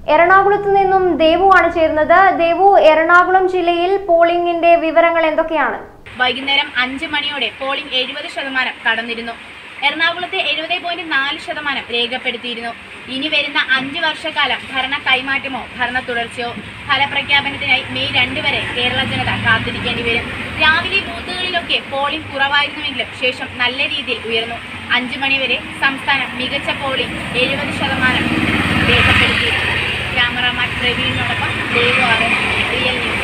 എറണാകുളത്ത് നിന്നും ദേവുവാണ് ചേരുന്നത് ദേവു എറണാകുളം ജില്ലയിൽ പോളിംഗിന്റെ വിവരങ്ങൾ എന്തൊക്കെയാണ് വൈകുന്നേരം അഞ്ച് മണിയോടെ പോളിംഗ് എഴുപത് ശതമാനം കടന്നിരുന്നു എറണാകുളത്ത് എഴുപത് പോയിന്റ് നാല് ശതമാനം രേഖപ്പെടുത്തിയിരുന്നു ഇനി വരുന്ന അഞ്ച് വർഷക്കാലം ഭരണ കൈമാറ്റമോ ഭരണ തുടർച്ചയോ ഫലപ്രഖ്യാപനത്തിനായി മെയ് രണ്ട് വരെ കേരള ജനത കാത്തിരിക്കേണ്ടി വരും രാവിലെ ബൂത്തുകളിലൊക്കെ പോളിംഗ് കുറവായിരുന്നുവെങ്കിലും ശേഷം നല്ല രീതിയിൽ ഉയർന്നു അഞ്ച് മണിവരെ സംസ്ഥാനം മികച്ച പോളിംഗ് എഴുപത് ശതമാനം രേഖപ്പെടുത്തി ക്യാമറമാൻ പ്രവീണിനോടൊപ്പം ദേവു ആർ റിയൽ ന്യൂസ്